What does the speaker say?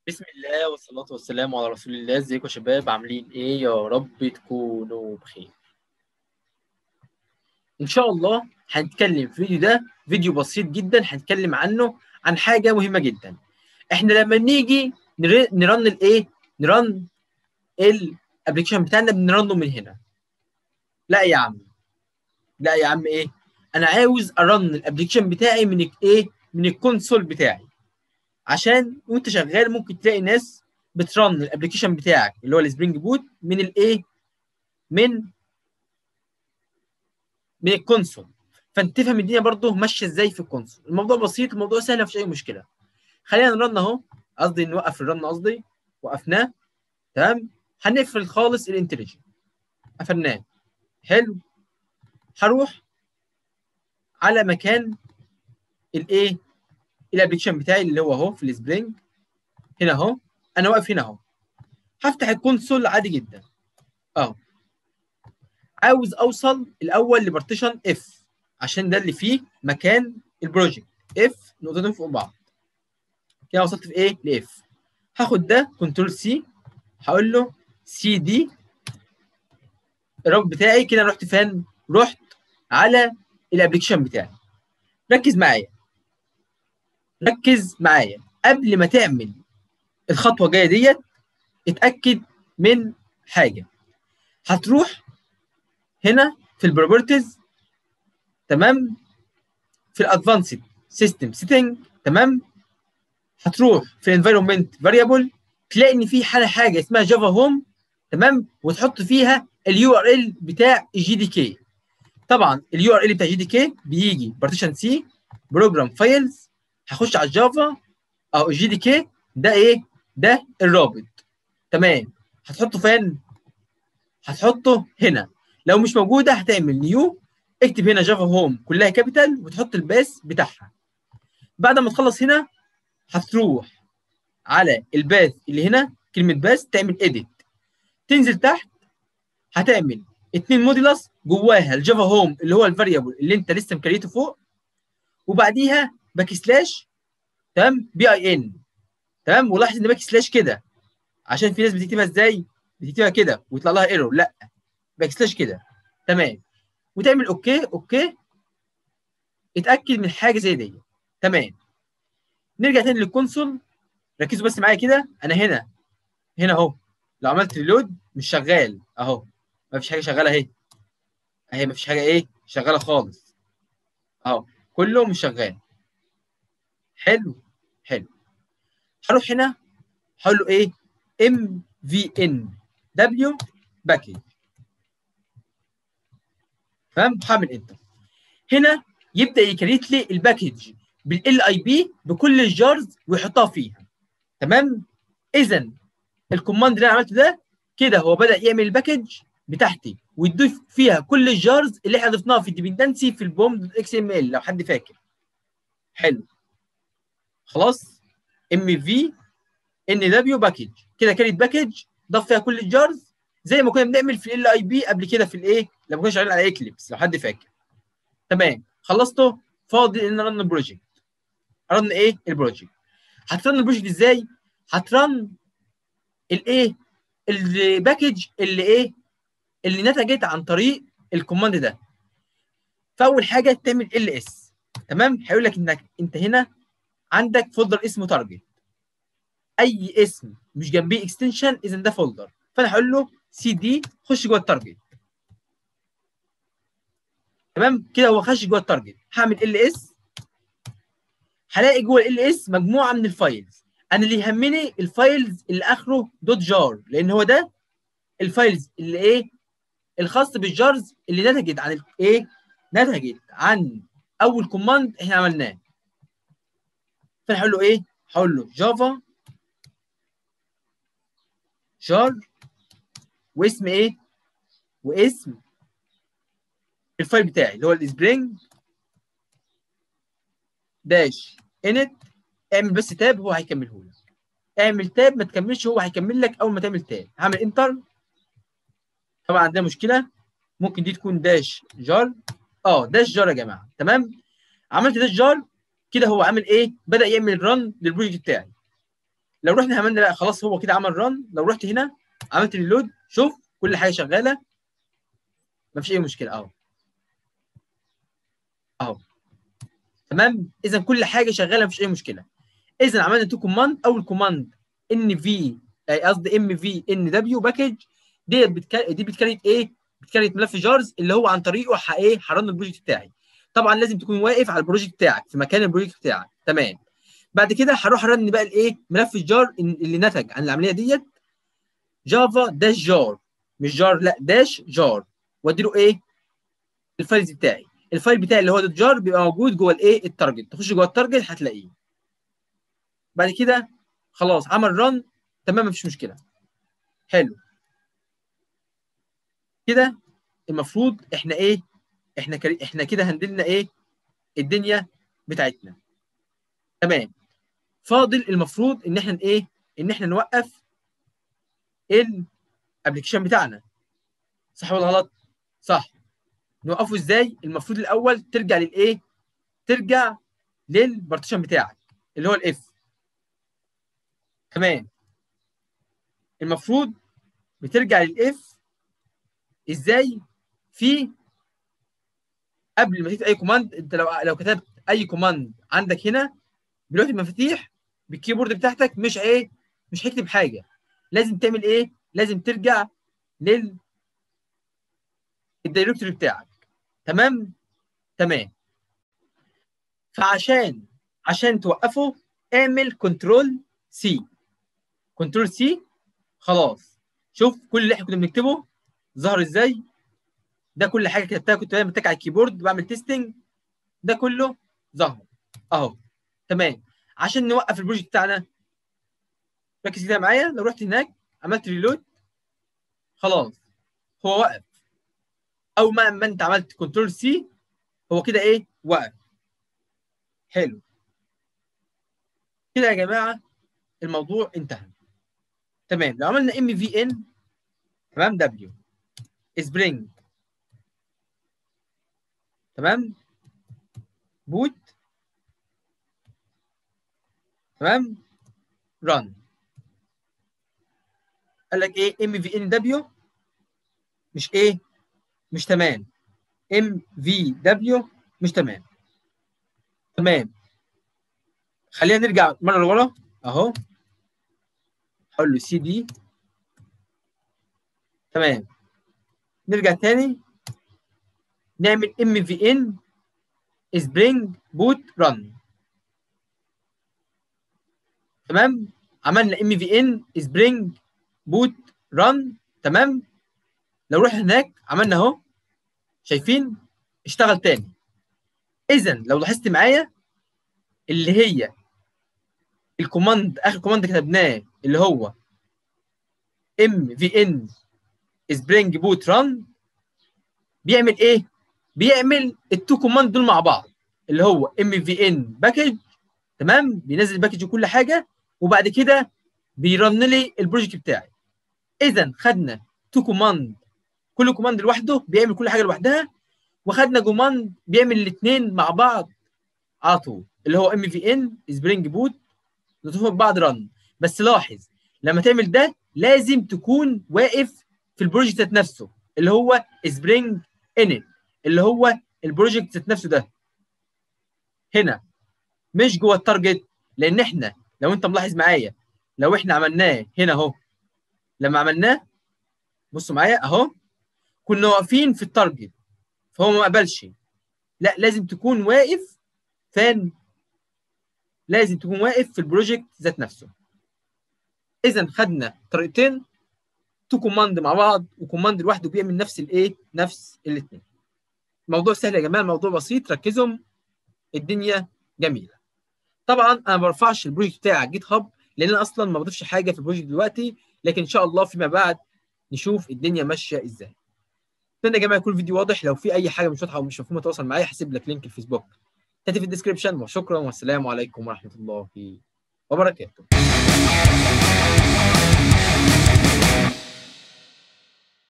بسم الله والصلاة والسلام على رسول الله ازيكم يا شباب عاملين ايه يا رب تكونوا بخير ان شاء الله هنتكلم في الفيديو ده فيديو بسيط جدا هنتكلم عنه عن حاجة مهمة جدا احنا لما نيجي نر- نرن الايه نرن الابلكيشن بتاعنا بنرنه من هنا لا يا عم لا يا عم ايه انا عاوز ارن الابلكيشن بتاعي من ال- ايه من الكونسول بتاعي عشان وانت شغال ممكن تلاقي ناس بترن الابلكيشن بتاعك اللي هو السبرينج بوت من الايه من من الكونسول فانت تفهم الدنيا برضه ماشيه ازاي في الكونسول الموضوع بسيط الموضوع سهل مفيش اي مشكله خلينا نرن اهو قصدي نوقف الرن قصدي وقفناه تمام هنقفل خالص الانتليجنت قفلناه حلو هروح على مكان الايه الابلكيشن بتاعي اللي هو اهو في السبرينج هنا اهو انا واقف هنا اهو هفتح الكونسول عادي جدا اهو عاوز اوصل الاول لبارتيشن اف عشان ده اللي فيه مكان البروجكت اف نقطتين فوق بعض كده وصلت في ايه لاف هاخد ده كنترول سي هقول له سي دي الرابط بتاعي كده رحت فين رحت على الابلكيشن بتاعي ركز معايا ركز معايا قبل ما تعمل الخطوه الجايه ديت اتاكد من حاجه هتروح هنا في البروبرتيز تمام في الادفانسد سيستم سيتنج تمام هتروح في الانفايرمنت فاريبل تلاقي ان في حاجه حاجه اسمها جافا هوم تمام وتحط فيها اليو ار ال بتاع الجي دي كي طبعا اليو ار ال بتاع جي دي كي بيجي بارتيشن سي بروجرام فايلز هخش على الجافا او الجي دي كي ده ايه ده الرابط تمام هتحطه فين هتحطه هنا لو مش موجوده هتعمل نيو اكتب هنا جافا هوم كلها كابيتال وتحط الباس بتاعها بعد ما تخلص هنا هتروح على الباث اللي هنا كلمه باث تعمل اديت تنزل تحت هتعمل اتنين موديلس جواها الجافا هوم اللي هو الفاريبل اللي انت لسه مكريته فوق وبعديها باك سلاش تمام بي اي ان تمام ولاحظ ان باك سلاش كده عشان في ناس بتكتبها ازاي بتكتبها كده ويطلع لها ايرور لا باك سلاش كده تمام وتعمل اوكي اوكي اتاكد من حاجه زي دي تمام نرجع تاني للكونسول ركزوا بس معايا كده انا هنا هنا اهو لو عملت ريلود مش شغال اهو ما فيش حاجه شغاله اهي اهي ما فيش حاجه ايه شغاله خالص اهو كله مش شغال حلو حلو هروح هنا هقول له ايه ام في ان دبليو باكج فاهم هعمل انتر هنا يبدا يكريت لي الباكج بالال اي بي بكل الجارز ويحطها فيها تمام اذا الكوماند اللي انا عملته ده كده هو بدا يعمل الباكج بتاعتي ويضيف فيها كل الجارز اللي احنا ضفناها في الديبندنسي في البوم اكس ام ال لو حد فاكر حلو خلاص ام في ان دبليو باكج كده كانت باكج ضاف فيها كل الجارز زي ما كنا بنعمل في ال اي بي قبل كده في الايه لما كنا شغالين على اكليبس لو حد فاكر تمام خلصته فاضي ان رن البروجكت رن ايه البروجكت هترن البروجكت ازاي هترن الايه الباكج اللي ايه اللي نتجت عن طريق الكوماند ده فاول حاجه تعمل ال اس تمام هيقول لك انك انت هنا عندك فولدر اسمه تارجت اي اسم مش جنبيه اكستنشن اذا ده فولدر فانا هقول له سي دي خش جوه التارجت تمام كده هو خش جوه التارجت هعمل ال اس هلاقي جوه ال اس مجموعه من الفايلز انا اللي يهمني الفايلز اللي اخره دوت جار لان هو ده الفايلز اللي ايه الخاص بالجارز اللي نتجت عن ال- ايه نتجت عن اول كوماند احنا عملناه فانا هقول له ايه هقول له جافا جار واسم ايه واسم الفايل بتاعي اللي هو السبرينج داش انت اعمل بس تاب هو هيكمله لك اعمل تاب ما تكملش هو هيكمل لك اول ما تعمل تاب هعمل انتر طبعا عندنا مشكله ممكن دي تكون داش جار اه داش جار يا جماعه تمام عملت داش جار كده هو عامل ايه بدا يعمل رن للبروجكت بتاعي لو رحنا عملنا لا خلاص هو كده عمل ران لو رحت هنا عملت ريلود شوف كل حاجه شغاله مفيش اي مشكله اهو اهو تمام اذا كل حاجه شغاله مفيش اي مشكله اذا عملنا تو كوماند اول كوماند ان في قصدي ام في ان دبليو باكج ديت بتك... دي بتكريت ايه؟ بتكريت ملف جارز اللي هو عن طريقه ح- ايه هرن البروجكت بتاعي طبعا لازم تكون واقف على البروجكت بتاعك في مكان البروجكت بتاعك تمام بعد كده هروح ارن بقى الايه ملف الجار اللي نتج عن العمليه ديت جافا داش جار مش جار لا داش جار وادي له ايه الفايلز بتاعي الفايل بتاعي اللي هو دوت جار بيبقى موجود جوه الايه التارجت تخش جوه التارجت هتلاقيه بعد كده خلاص عمل رن تمام مفيش مشكله حلو كده المفروض احنا ايه احنا كري... احنا كده هندلنا ايه الدنيا بتاعتنا تمام فاضل المفروض ان احنا ايه ان احنا نوقف الابلكيشن بتاعنا صح ولا غلط صح نوقفه ازاي المفروض الاول ترجع للايه ترجع للبارتيشن بتاعك اللي هو الاف تمام المفروض بترجع للاف ازاي في قبل ما تكتب اي كوماند انت لو لو كتبت اي كوماند عندك هنا بلوحه المفاتيح بالكيبورد بتاعتك مش ايه مش هيكتب حاجه لازم تعمل ايه لازم ترجع لل الدايركتوري بتاعك تمام تمام فعشان عشان توقفه اعمل كنترول سي كنترول سي خلاص شوف كل اللي احنا كنا بنكتبه ظهر ازاي ده كل حاجه كتبتها كنت بعمل على الكيبورد بعمل تيستنج ده كله ظهر اهو تمام عشان نوقف البروجكت بتاعنا ركز كده معايا لو رحت هناك عملت ريلود خلاص هو وقف او ما ما انت عملت كنترول سي هو كده ايه وقف حلو كده يا جماعه الموضوع انتهى تمام لو عملنا ام في ان تمام دبليو سبرينج تمام بوت تمام ران قال لك ايه ام في ان دبليو مش ايه مش تمام ام في دبليو مش تمام تمام خلينا نرجع مره لورا اهو هقول له سي دي تمام نرجع تاني نعمل ام في ان سبرينج بوت ران تمام عملنا ام في ان سبرينج بوت ران تمام لو رحنا هناك عملنا اهو شايفين اشتغل تاني اذا لو لاحظت معايا اللي هي الكوماند اخر كوماند كتبناه اللي هو ام في ان سبرينج بوت ران بيعمل ايه بيعمل التو كوماند دول مع بعض اللي هو ام في ان باكج تمام بينزل الباكج وكل حاجه وبعد كده بيرن لي البروجكت بتاعي اذا خدنا تو كوماند كل كوماند لوحده بيعمل كل حاجه لوحدها وخدنا كوماند بيعمل الاثنين مع بعض على طول اللي هو ام في ان سبرينج بوت نضيفهم بعض رن بس لاحظ لما تعمل ده لازم تكون واقف في البروجكت ذات نفسه اللي هو سبرينج انت اللي هو البروجكت ذات نفسه ده هنا مش جوه التارجت لان احنا لو انت ملاحظ معايا لو احنا عملناه هنا اهو لما عملناه بصوا معايا اهو كنا واقفين في التارجت فهو ما قبلش لا لازم تكون واقف فين لازم تكون واقف في البروجكت ذات نفسه اذا خدنا طريقتين تو كوماند مع بعض وكوماند لوحده بيعمل نفس الايه نفس الاثنين الموضوع سهل يا جماعه الموضوع بسيط ركزوا الدنيا جميله طبعا انا ما برفعش البروجكت بتاعي على جيت هاب لان انا اصلا ما بضيفش حاجه في البروجكت دلوقتي لكن ان شاء الله فيما بعد نشوف الدنيا ماشيه ازاي اتمنى يا جماعه يكون الفيديو واضح لو في اي حاجه مش واضحه او مش مفهومه تواصل معايا هسيب لك لينك الفيسبوك تاتي في الديسكربشن وشكرا والسلام عليكم ورحمه الله وبركاته